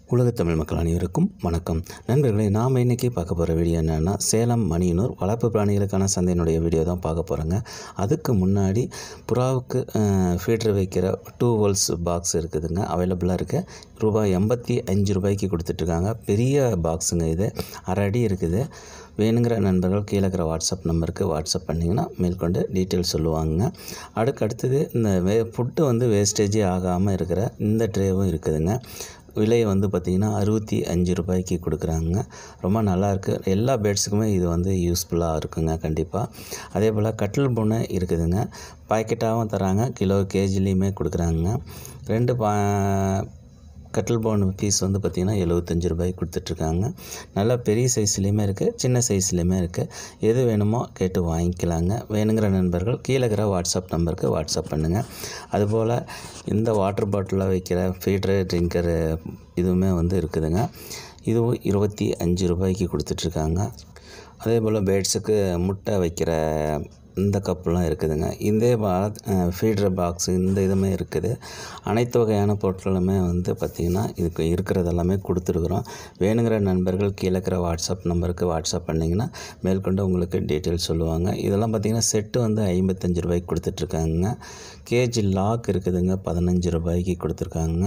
உலகத் தமிழ் மக்கள் அனைவருக்கும் வணக்கம் நண்பர்களே நாம் இன்றைக்கி பார்க்க போகிற வீடியோ என்னென்னா சேலம் மணியனூர் வளர்ப்பு பிராணிகளுக்கான சந்தையினுடைய வீடியோ தான் பார்க்க போகிறோங்க அதுக்கு முன்னாடி புறாவுக்கு ஃபீடர் வைக்கிற டூ வோல்ஸ் பாக்ஸ் இருக்குதுங்க அவைலபிளாக இருக்கு ரூபாய் எண்பத்தி அஞ்சு ரூபாய்க்கு கொடுத்துட்ருக்காங்க பெரிய பாக்ஸுங்க இது அரை அடி இருக்குது வேணுங்கிற நண்பர்கள் கீழே இருக்கிற வாட்ஸ்அப் நம்பருக்கு வாட்ஸ்அப் பண்ணிங்கன்னா மேற்கொண்டு டீட்டெயில் சொல்லுவாங்க அடுக்கு அடுத்தது இந்த வே ஃபுட்டு வந்து வேஸ்டேஜே ஆகாமல் இருக்கிற இந்த ட்ரேவும் இருக்குதுங்க விலை வந்து பார்த்திங்கன்னா அறுபத்தி அஞ்சு ரூபாய்க்கு கொடுக்குறாங்க ரொம்ப நல்லாயிருக்கு எல்லா பேட்ஸுக்குமே இது வந்து யூஸ்ஃபுல்லாக இருக்குங்க கண்டிப்பாக அதே போல் கட்டில் பொண்ணு இருக்குதுங்க பாக்கெட்டாகவும் தராங்க கிலோ கேஜிலையுமே கொடுக்குறாங்க ரெண்டு பா கட்டில் போன் பீஸ் வந்து பார்த்திங்கன்னா எழுபத்தஞ்சு ரூபாய்க்கு கொடுத்துட்ருக்காங்க நல்லா பெரிய சைஸ்லேயுமே இருக்குது சின்ன சைஸ்லேயுமே இருக்குது எது வேணுமோ கேட்டு வாங்கிக்கலாங்க வேணுங்கிற நண்பர்கள் கீழே இருக்கிற வாட்ஸ்அப் நம்பருக்கு வாட்ஸ்அப் பண்ணுங்கள் அதுபோல் இந்த வாட்டர் பாட்டிலில் வைக்கிற ஃபீட்ரு ட்ரிங்கரு இதுவுமே வந்து இருக்குதுங்க இதுவும் இருபத்தி அஞ்சு ரூபாய்க்கு கொடுத்துட்ருக்காங்க அதே போல் பேட்ஸுக்கு முட்டை வைக்கிற இந்த கப்புலாம் இருக்குதுங்க இந்த ஃபீடர் பாக்ஸு இந்த இதுவுமே இருக்குது அனைத்து வகையான பொருட்களுமே வந்து பார்த்திங்கன்னா இதுக்கு இருக்கிறது எல்லாமே கொடுத்துருக்குறோம் வேணுங்கிற நண்பர்கள் கீழே இருக்கிற வாட்ஸ்அப் நம்பருக்கு வாட்ஸ்அப் பண்ணிங்கன்னா மேற்கொண்டு உங்களுக்கு டீட்டெயில் சொல்லுவாங்க இதெல்லாம் பார்த்திங்கன்னா செட்டு வந்து ஐம்பத்தஞ்சு ரூபாய்க்கு கொடுத்துட்ருக்காங்க கேஜி லாக் இருக்குதுங்க பதினஞ்சு ரூபாய்க்கு கொடுத்துருக்காங்க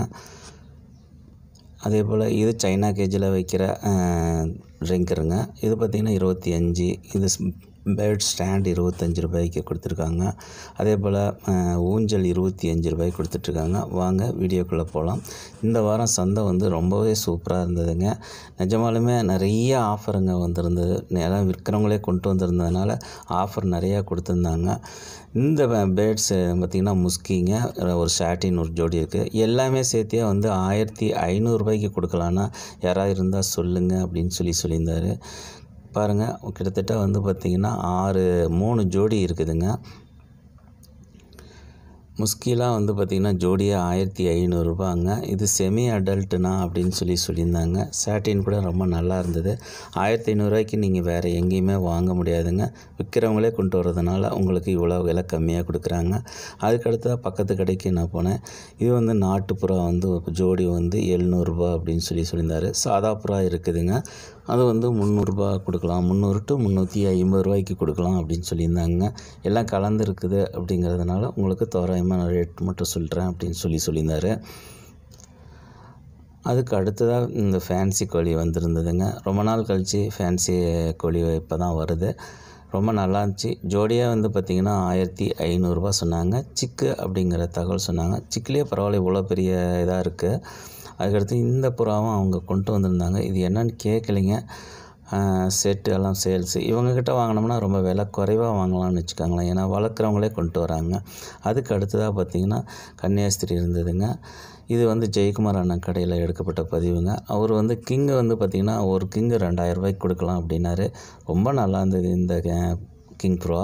அதே போல் இது சைனா கேஜில் வைக்கிற ட்ரிங்கருங்க இது பார்த்திங்கன்னா இருபத்தி அஞ்சு இது பேர்ட் ஸ்டாண்ட் இருபத்தஞ்சி ரூபாய்க்கு கொடுத்துருக்காங்க அதே போல் ஊஞ்சல் இருபத்தி அஞ்சு ரூபாய்க்கு கொடுத்துட்ருக்காங்க வாங்க வீடியோக்குள்ளே போகலாம் இந்த வாரம் சந்தை வந்து ரொம்பவே சூப்பராக இருந்ததுங்க நிஜமாலுமே நிறைய ஆஃபருங்க வந்திருந்தது எல்லாம் விற்கிறவங்களே கொண்டு வந்திருந்ததுனால ஆஃபர் நிறையா கொடுத்துருந்தாங்க இந்த பேர்ட்ஸ் பார்த்திங்கன்னா முஸ்கிங்க ஒரு ஷாட்டின் ஒரு ஜோடி இருக்குது எல்லாமே சேர்த்தே வந்து ஆயிரத்தி ஐநூறுரூபாய்க்கு கொடுக்கலான்னா யாராவது இருந்தால் சொல்லுங்கள் அப்படின்னு சொல்லி சொல்லியிருந்தார் பாருங்கள் கிட்டத்தட்ட வந்து பார்த்திங்கன்னா ஆறு மூணு ஜோடி இருக்குதுங்க முஸ்கிலாம் வந்து பார்த்திங்கன்னா ஜோடியாக ஆயிரத்தி ஐநூறுரூபாங்க இது செமி அடல்ட்டுனா அப்படின்னு சொல்லி சொல்லியிருந்தாங்க சாட்டின் கூட ரொம்ப நல்லா இருந்தது ஆயிரத்தி ஐநூறுரூவாய்க்கு நீங்கள் வேறு எங்கேயுமே வாங்க முடியாதுங்க விற்கிறவங்களே கொண்டு வரதுனால உங்களுக்கு இவ்வளோ விலை கம்மியாக கொடுக்குறாங்க அதுக்கடுத்ததாக பக்கத்து கடைக்கு நான் போனேன் இது வந்து நாட்டுப்புறா வந்து ஜோடி வந்து எழுநூறுபா அப்படின்னு சொல்லி சொல்லியிருந்தார் சாதா புறா இருக்குதுங்க அது வந்து முந்நூறுரூபா கொடுக்கலாம் முந்நூறு டு முந்நூற்றி ஐம்பது ரூபாய்க்கு கொடுக்கலாம் அப்படின்னு சொல்லியிருந்தாங்க எல்லாம் கலந்து இருக்குது அப்படிங்கிறதுனால உங்களுக்கு தோராயமாக ரேட் மட்டும் சொல்கிறேன் அப்படின்னு சொல்லி சொல்லியிருந்தார் அதுக்கு அடுத்ததாக இந்த ஃபேன்சி கோழி வந்திருந்ததுங்க ரொம்ப நாள் கழித்து ஃபேன்சி கோழி இப்போ தான் வருது ரொம்ப நல்லா இருந்துச்சு ஜோடியாக வந்து பார்த்திங்கன்னா ஆயிரத்தி ஐநூறுரூபா சொன்னாங்க சிக்கு அப்படிங்கிற தகவல் சொன்னாங்க சிக்குலேயே பரவாயில்ல இவ்வளோ பெரிய இதாக இருக்குது அதுக்கடுத்து இந்த புறாவும் அவங்க கொண்டு வந்திருந்தாங்க இது என்னன்னு கேட்கலைங்க செட்டு எல்லாம் சேல்ஸு இவங்கக்கிட்ட வாங்கினோம்னா ரொம்ப விலை குறைவாக வாங்கலாம்னு வச்சுக்கோங்களேன் ஏன்னா வளர்க்குறவங்களே கொண்டு வராங்க அதுக்கு அடுத்ததாக பார்த்திங்கன்னா கன்னியாஸ்திரி இருந்ததுங்க இது வந்து ஜெயக்குமார் அண்ணன் கடையில் எடுக்கப்பட்ட பதிவுங்க அவர் வந்து கிங்கு வந்து பார்த்திங்கன்னா ஒரு கிங்கு ரெண்டாயிரம் ரூபாய்க்கு கொடுக்கலாம் அப்படின்னாரு ரொம்ப நல்லா இருந்தது இந்த கிங் ப்ரோ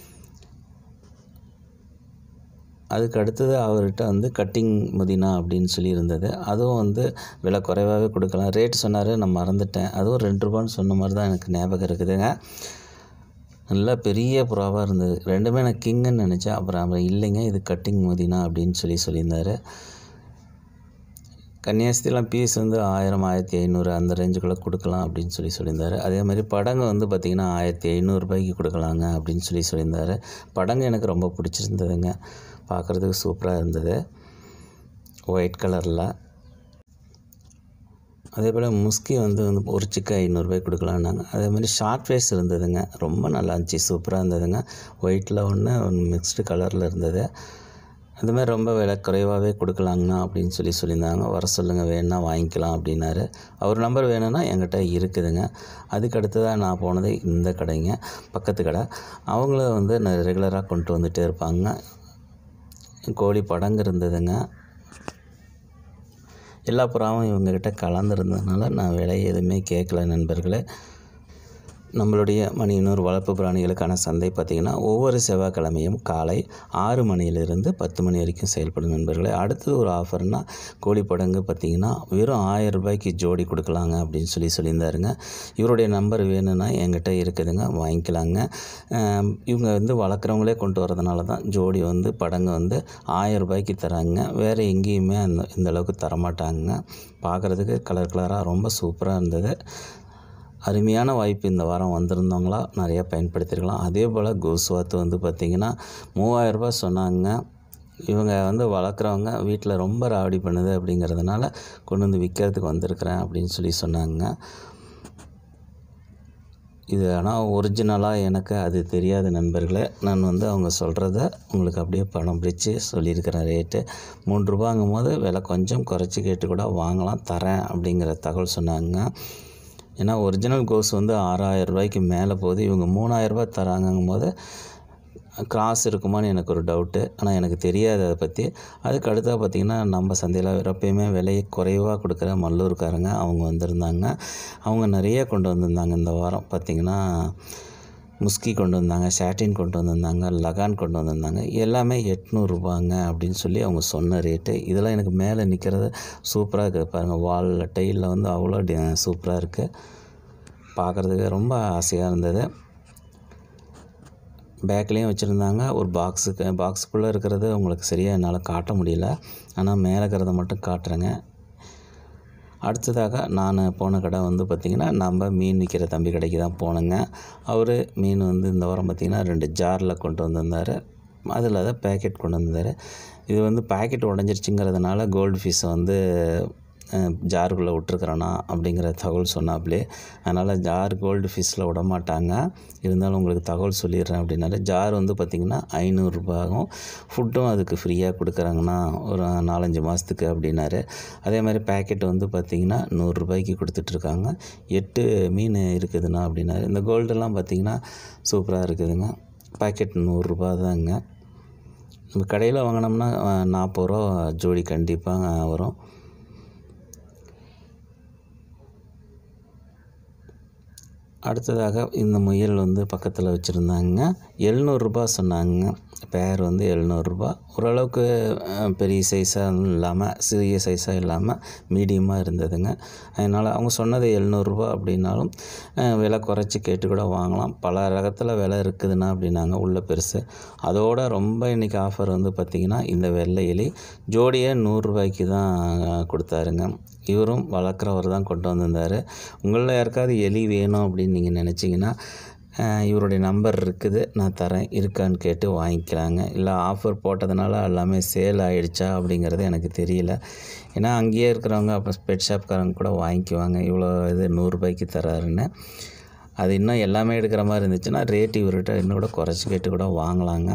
அதுக்கு அடுத்தது அவர்கிட்ட வந்து கட்டிங் முதினா அப்படின்னு சொல்லி இருந்தது அதுவும் வந்து விலை குறைவாகவே கொடுக்கலாம் ரேட் சொன்னார் நான் மறந்துட்டேன் அதுவும் ரெண்டு ரூபான்னு சொன்ன மாதிரி தான் எனக்கு ஞாபகம் இருக்குதுங்க நல்லா பெரிய புறாவாக இருந்தது ரெண்டுமே நான் கிங்குன்னு நினச்சேன் அப்புறம் அப்புறம் இல்லைங்க இது கட்டிங் முதினா அப்படின்னு சொல்லி சொல்லியிருந்தார் கன்னியாஸ்திரிலாம் பீஸ் வந்து ஆயிரம் ஆயிரத்தி ஐநூறு அந்த ரேஞ்சுக்குள்ளே கொடுக்கலாம் அப்படின்னு சொல்லி சொல்லியிருந்தார் அதே மாதிரி படங்கு வந்து பார்த்திங்கன்னா ஆயிரத்தி ஐநூறுரூபாய்க்கு கொடுக்கலாங்க அப்படின்னு சொல்லி சொல்லியிருந்தார் படங்கு எனக்கு ரொம்ப பிடிச்சிருந்ததுங்க பார்க்குறதுக்கு சூப்பராக இருந்தது ஒயிட் கலரில் அதே போல் முஸ்கி வந்து வந்து ஒரு சிக்கு ஐநூறுரூபாய் கொடுக்கலான்னாங்க அதே மாதிரி ஷார்ட் ஃபேஸ் இருந்ததுங்க ரொம்ப நல்லா இருந்துச்சு சூப்பராக இருந்ததுங்க ஒயிட்டில் ஒன்று மிக்ஸ்டு கலரில் இருந்தது அது மாதிரி ரொம்ப விலை குறைவாகவே கொடுக்கலாங்கண்ணா அப்படின்னு சொல்லி சொல்லியிருந்தாங்க வர சொல்லுங்கள் வேணுன்னா வாங்கிக்கலாம் அப்படின்னாரு அவர் நம்பர் வேணும்னா என்கிட்ட இருக்குதுங்க அதுக்கு அடுத்ததாக நான் போனது இந்த கடைங்க பக்கத்து கடை அவங்கள வந்து நான் ரெகுலராக கொண்டு வந்துகிட்டே இருப்பாங்க கோழி படங்கு இருந்ததுங்க எல்லா புறாவும் இவங்கக்கிட்ட கலந்துருந்ததுனால நான் விலை எதுவுமே கேட்கல நண்பர்களே நம்மளுடைய மணியனூர் வளர்ப்பு பிராணிகளுக்கான சந்தை பார்த்திங்கன்னா ஒவ்வொரு செவ்வாய்க்கிழமையும் காலை ஆறு மணியிலிருந்து பத்து மணி வரைக்கும் செயல்படும் நண்பர்களே அடுத்தது ஒரு ஆஃபர்னால் கோழி படங்கு பார்த்திங்கன்னா வெறும் ஆயிரம் ரூபாய்க்கு ஜோடி கொடுக்கலாங்க அப்படின்னு சொல்லி சொல்லியிருந்தாருங்க இவருடைய நம்பர் வேணும்னா என்கிட்ட இருக்குதுங்க வாங்கிக்கலாங்க ஆம், இவங்க வந்து வளர்க்குறவங்களே கொண்டு வரதுனால தான் ஜோடி வந்து படங்கு வந்து ஆயிரம் ரூபாய்க்கு தராங்க வேறு எங்கேயுமே அந்த இந்த அளவுக்கு தரமாட்டாங்க பார்க்குறதுக்கு கலர் கலராக ரொம்ப சூப்பராக இருந்தது அருமையான வாய்ப்பு இந்த வாரம் வந்திருந்தவங்களா நிறையா பயன்படுத்தியிருக்கலாம் அதே போல் கோஸ்வாத்து வந்து பார்த்திங்கன்னா மூவாயிரரூபா சொன்னாங்க இவங்க வந்து வளர்க்குறவங்க வீட்டில் ரொம்ப ராவடி பண்ணுது அப்படிங்கிறதுனால கொண்டு வந்து விற்கிறதுக்கு வந்திருக்கிறேன் அப்படின்னு சொல்லி சொன்னாங்க இது ஆனால் ஒரிஜினலாக எனக்கு அது தெரியாத நண்பர்களே நான் வந்து அவங்க சொல்கிறத உங்களுக்கு அப்படியே பணம் பிடிச்சி சொல்லியிருக்கிறேன் ரேட்டு மூன்று ரூபாங்கும் போது விலை கொஞ்சம் குறைச்சி கேட்டு கூட வாங்கலாம் தரேன் அப்படிங்கிற தகவல் சொன்னாங்க ஏன்னா ஒரிஜினல் கோஸ் வந்து ஆறாயிரம் ரூபாய்க்கு மேலே போகுது இவங்க மூணாயிரம் ரூபாய் தராங்கங்கும் போது கிராஸ் இருக்குமான்னு எனக்கு ஒரு டவுட்டு ஆனால் எனக்கு தெரியாது அதை பற்றி அதுக்கு அடுத்தா பார்த்திங்கன்னா நம்ம சந்தையில் எப்பயுமே விலையை குறைவாக கொடுக்குற மல்லூர்காரங்க அவங்க வந்திருந்தாங்க அவங்க நிறைய கொண்டு வந்திருந்தாங்க இந்த வாரம் பார்த்திங்கன்னா முஸ்கி கொண்டு வந்தாங்க ஷாட்டின் கொண்டு வந்திருந்தாங்க லகான் கொண்டு வந்திருந்தாங்க எல்லாமே எட்நூறுபாங்க அப்படின்னு சொல்லி அவங்க சொன்ன ரேட்டு இதெல்லாம் எனக்கு மேலே நிற்கிறது சூப்பராக இருக்குது பாருங்கள் வாலில் டைலில் வந்து அவ்வளோ சூப்பராக இருக்குது பார்க்குறதுக்கு ரொம்ப ஆசையாக இருந்தது பேக்லேயும் வச்சுருந்தாங்க ஒரு பாக்ஸுக்கு பாக்ஸுக்குள்ளே இருக்கிறது உங்களுக்கு சரியாக என்னால் காட்ட முடியல ஆனால் மேலே இருக்கிறத மட்டும் காட்டுறேங்க அடுத்ததாக நான் போன கடை வந்து பார்த்திங்கன்னா நம்ம மீன் விற்கிற தம்பி கடைக்கு தான் போனேங்க அவர் மீன் வந்து இந்த வாரம் பார்த்திங்கன்னா ரெண்டு ஜாரில் கொண்டு வந்திருந்தார் அதில் தான் பேக்கெட் கொண்டு வந்தார் இது வந்து பேக்கெட் உடஞ்சிருச்சுங்கிறதுனால கோல்டு ஃபிஷ்ஷை வந்து ஜாருக்குள்ளே விட்டுருக்குறேண்ணா அப்படிங்கிற தகவல் சொன்னாப்லே அதனால் ஜார் கோல்டு ஃபிஷ்ஷில் விட மாட்டாங்க இருந்தாலும் உங்களுக்கு தகவல் சொல்லிடுறேன் அப்படின்னாரு ஜார் வந்து பார்த்திங்கன்னா ஐநூறுரூபாகும் ஃபுட்டும் அதுக்கு ஃப்ரீயாக கொடுக்குறாங்கண்ணா ஒரு நாலஞ்சு மாதத்துக்கு அப்படின்னாரு அதே மாதிரி பேக்கெட் வந்து பார்த்திங்கன்னா நூறுரூபாய்க்கு கொடுத்துட்ருக்காங்க எட்டு மீன் இருக்குதுண்ணா அப்படின்னாரு இந்த கோல்டெல்லாம் பார்த்திங்கன்னா சூப்பராக இருக்குதுங்க பேக்கெட் நூறுரூபா தாங்க நம்ம கடையில் வாங்கினோம்னா நாற்பது ரூபா ஜோடி கண்டிப்பாக வரும் அடுத்ததாக இந்த முயல் வந்து பக்கத்தில் வச்சுருந்தாங்க எழுநூறுபா சொன்னாங்க பேர் வந்து எழுநூறுபா ஓரளவுக்கு அஹ், பெரிய சைஸாக இல்லாமல் சிறிய சைஸாக இல்லாமல் மீடியமாக இருந்ததுங்க அதனால் அவங்க சொன்னது எழுநூறுபா அப்படின்னாலும் அஹ், விலை குறைச்சி கேட்டு கூட வாங்கலாம் பல ரகத்தில் விலை இருக்குதுண்ணா அப்படின்னாங்க உள்ள பெருசு அதோட ரொம்ப இன்றைக்கி ஆஃபர் வந்து பார்த்திங்கன்னா இந்த வெள்ளை எலி ஜோடியே நூறுரூபாய்க்கு தான் கொடுத்தாருங்க இவரும் வளர்க்குறவர் தான் கொண்டு வந்திருந்தார் உங்களில் யாருக்காவது எலி வேணும் அப்படின்னு நீங்கள் நினச்சிங்கன்னா அஹ், இவருடைய நம்பர் இருக்குது நான் தரேன் இருக்கான்னு கேட்டு வாங்கிக்கலாங்க இல்லை ஆஃபர் போட்டதுனால எல்லாமே சேல் ஆகிடுச்சா அப்படிங்கிறது எனக்கு தெரியல ஏன்னா அங்கேயே இருக்கிறவங்க அப்புறம் பெட் ஷாப்காரங்க கூட வாங்கிக்குவாங்க இவ்வளோ இது நூறுரூபாய்க்கு தராருன்னு அது இன்னும் எல்லாமே எடுக்கிற மாதிரி இருந்துச்சுன்னா ரேட் இவர்கிட்ட இன்னும் கூட குறைச்சி கேட்டு கூட வாங்கலாங்க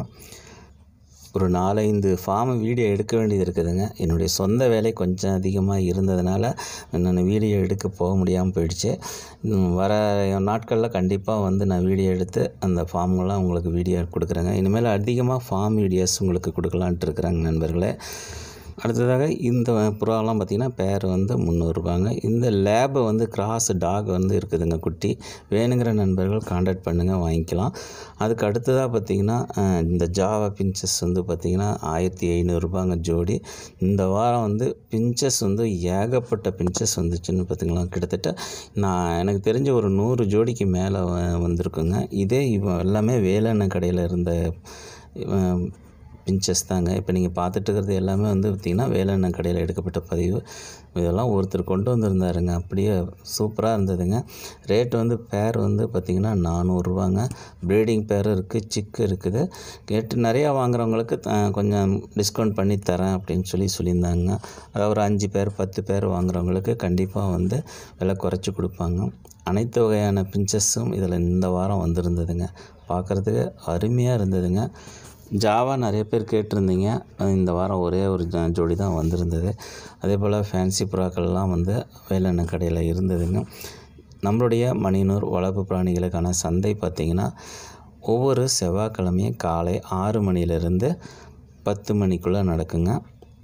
ஒரு நாலஞ்சு ஃபார்ம் வீடியோ எடுக்க வேண்டியது இருக்குதுங்க என்னுடைய சொந்த வேலை கொஞ்சம் அதிகமாக இருந்ததுனால நான் வீடியோ எடுக்க போக முடியாமல் போயிடுச்சு இன்னும் வர நாட்களில் கண்டிப்பாக வந்து நான் வீடியோ எடுத்து அந்த ஃபார்ம்லாம் உங்களுக்கு வீடியோ கொடுக்குறேங்க இனிமேல் அதிகமாக ஃபார்ம் வீடியோஸ் உங்களுக்கு கொடுக்கலான்ட்டு இருக்கிறேங்க நண்பர்களே அடுத்ததாக இந்த புறாலாம் பார்த்திங்கன்னா பேர் வந்து முந்நூறுபாங்க இந்த லேபு வந்து கிராஸ் டாக் வந்து இருக்குதுங்க குட்டி வேணுங்கிற நண்பர்கள் காண்டாக்ட் பண்ணுங்கள் வாங்கிக்கலாம் அதுக்கு அடுத்ததாக பார்த்திங்கன்னா அஹ், இந்த ஜாவா பிஞ்சஸ் வந்து பார்த்திங்கன்னா ஆயிரத்தி ஐநூறுரூபாங்க ஜோடி இந்த வாரம் வந்து பிஞ்சஸ் வந்து ஏகப்பட்ட பிஞ்சஸ் வந்துச்சுன்னு பார்த்திங்களா கிட்டத்தட்ட நான் எனக்கு தெரிஞ்ச ஒரு நூறு ஜோடிக்கு மேலே வந்திருக்குங்க இதே இவன் எல்லாமே வேலண்ண கடையில் இருந்த அஹ், பிஞ்சஸ் தாங்க இப்போ நீங்கள் பார்த்துட்டு இருக்கிறது எல்லாமே வந்து பார்த்திங்கன்னா வேளாண் கடையில் எடுக்கப்பட்ட பதிவு இதெல்லாம் ஒருத்தர் கொண்டு வந்திருந்தாருங்க அப்படியே சூப்பராக இருந்ததுங்க ரேட் வந்து பேர் வந்து பார்த்திங்கன்னா நானூறுரூவாங்க ப்ரீடிங் பேர் இருக்குது சிக்கு இருக்குது கேட்டு நிறையா வாங்குறவங்களுக்கு த- கொஞ்சம் டிஸ்கவுண்ட் பண்ணி தரேன் அப்படின்னு சொல்லி சொல்லியிருந்தாங்க அதாவது ஒரு அஞ்சு பேர் பத்து பேர் வாங்குறவங்களுக்கு கண்டிப்பாக வந்து விலை குறைச்சி கொடுப்பாங்க அனைத்து வகையான பிஞ்சஸும் இதில் இந்த வாரம் வந்திருந்ததுங்க பார்க்குறதுக்கு அருமையாக இருந்ததுங்க ஜாவா நிறைய பேர் கேட்டிருந்தீங்க இந்த வாரம் ஒரே ஒரு ஜ- ஜோடி தான் வந்திருந்தது அதே போல் ஃபேன்சி புறாக்கள்லாம் வந்து வேலெண்ணெய் கடையில் இருந்ததுங்க நம்மளுடைய மணியனூர் வளர்ப்பு பிராணிகளுக்கான சந்தை பார்த்திங்கன்னா ஒவ்வொரு செவ்வாய்க்கிழமையும் காலை ஆறு மணிலேருந்து பத்து மணிக்குள்ளே நடக்குங்க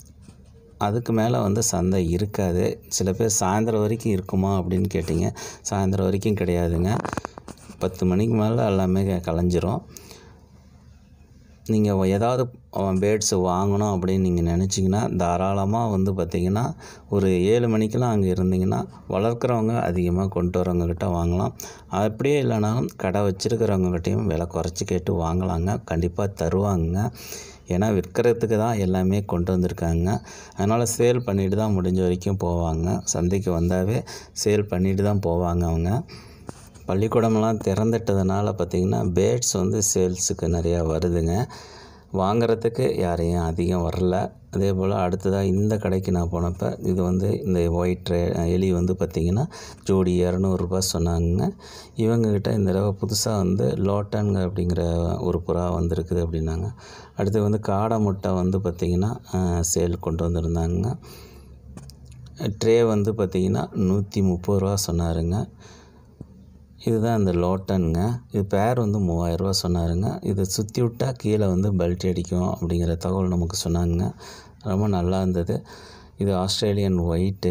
அதுக்கு மேலே வந்து சந்தை இருக்காது சில பேர் சாயந்தரம் வரைக்கும் இருக்குமா அப்படின்னு கேட்டிங்க சாயந்தரம் வரைக்கும் கிடையாதுங்க பத்து மணிக்கு மேலே எல்லாமே கலைஞ்சிரும் நீங்கள் ஏதாவது பேர்ட்ஸு வாங்கணும் அப்படின்னு நீங்கள் நினச்சிங்கன்னா தாராளமாக வந்து பார்த்திங்கன்னா ஒரு ஏழு மணிக்கெலாம் அங்கே இருந்தீங்கன்னா வளர்க்குறவங்க அதிகமாக கொண்டு வரவங்கக்கிட்ட வாங்கலாம் அப்படியே இல்லைனாலும் கடை வச்சுருக்கிறவங்கக்கிட்டையும் விலை குறைச்சி கேட்டு வாங்கலாங்க கண்டிப்பாக தருவாங்க ஏன்னா விற்கிறதுக்கு தான் எல்லாமே கொண்டு வந்திருக்காங்க அதனால் சேல் பண்ணிட்டு தான் முடிஞ்ச வரைக்கும் போவாங்க சந்தைக்கு வந்தாவே சேல் பண்ணிட்டு தான் போவாங்க அவங்க பள்ளிக்கூடமெல்லாம் திறந்துட்டதுனால பார்த்திங்கன்னா பேர்ட்ஸ் வந்து சேல்ஸுக்கு நிறையா வருதுங்க வாங்குறதுக்கு யாரையும் அதிகம் வரல அதே போல் அடுத்ததாக இந்த கடைக்கு நான் போனப்போ இது வந்து இந்த ஒயிட் ரே எலி வந்து பார்த்திங்கன்னா ஜோடி இரநூறுபா சொன்னாங்க இவங்கக்கிட்ட இந்த தடவை புதுசாக வந்து லோட்டன்ங்க அப்படிங்கிற ஒரு புறா வந்திருக்குது அப்படின்னாங்க அடுத்து வந்து காடை முட்டை வந்து பார்த்திங்கன்னா சேல் கொண்டு வந்திருந்தாங்க ட்ரே வந்து பார்த்திங்கன்னா நூற்றி முப்பது ரூபா சொன்னாருங்க இதுதான் இந்த லோட்டனுங்க இது பேர் வந்து மூவாயிரரூவா சொன்னாருங்க இதை சுற்றி விட்டால் கீழே வந்து பெல்ட் அடிக்கும் அப்படிங்கிற தகவல் நமக்கு சொன்னாங்க ரொம்ப நல்லா இருந்தது இது ஆஸ்திரேலியன் ஒயிட்டு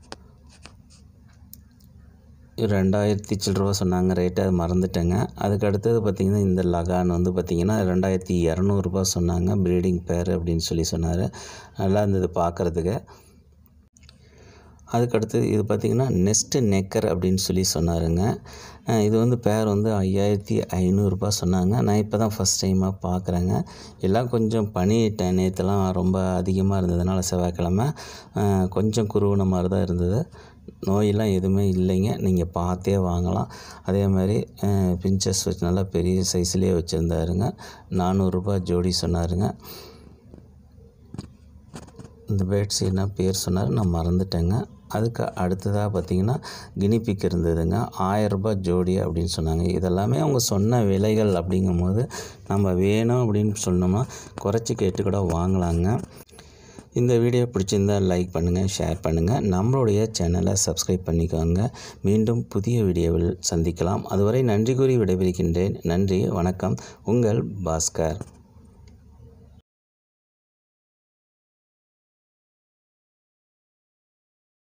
இது ரெண்டாயிரத்தி சில்லரூவா சொன்னாங்க ரேட்டு அது மறந்துட்டேங்க அதுக்கு அடுத்தது பார்த்திங்கன்னா இந்த லகான் வந்து பார்த்திங்கன்னா ரெண்டாயிரத்தி இரநூறுபா சொன்னாங்க ப்ரீடிங் பேர் அப்படின்னு சொல்லி சொன்னார் நல்லா இருந்தது பார்க்குறதுக்கு அதுக்கடுத்தது இது பார்த்திங்கன்னா நெஸ்ட்டு நெக்கர் அப்படின்னு சொல்லி சொன்னாருங்க இது வந்து பேர் வந்து ஐயாயிரத்தி ஐநூறுரூபா சொன்னாங்க நான் இப்போ தான் ஃபஸ்ட் டைமாக பார்க்குறேங்க எல்லாம் கொஞ்சம் பண்ணிட்டேன் நேற்றுலாம் ரொம்ப அதிகமாக இருந்ததுனால செவ்வாய்க்கிழமை கொஞ்சம் குருவின மாதிரி தான் இருந்தது நோயெல்லாம் எதுவுமே இல்லைங்க நீங்கள் பார்த்தே வாங்கலாம் அதே மாதிரி பிஞ்சஸ் வச்சு நல்லா பெரிய சைஸ்லேயே வச்சுருந்தாருங்க நானூறுரூபா ஜோடி சொன்னாருங்க இந்த பேர்ட்ஸ் என்ன பேர் சொன்னார் நான் மறந்துட்டேங்க அதுக்கு அடுத்ததாக பார்த்திங்கன்னா கினிபிக் இருந்ததுங்க ஆயரரூபா ஜோடி அப்படின்னு சொன்னாங்க இதெல்லாமே அவங்க சொன்ன விலைகள் அப்படிங்கும்போது நம்ம வேணும் அப்படின்னு சொன்னோம்னா குறைச்சி கேட்டு கூட வாங்கலாங்க இந்த வீடியோ பிடிச்சிருந்தா லைக் பண்ணுங்கள் ஷேர் பண்ணுங்கள் நம்மளுடைய சேனலை சப்ஸ்கிரைப் பண்ணிக்கோங்க மீண்டும் புதிய வீடியோவில் சந்திக்கலாம் அதுவரை நன்றி கூறி விடைபெறுகின்றேன் நன்றி வணக்கம் உங்கள் பாஸ்கர்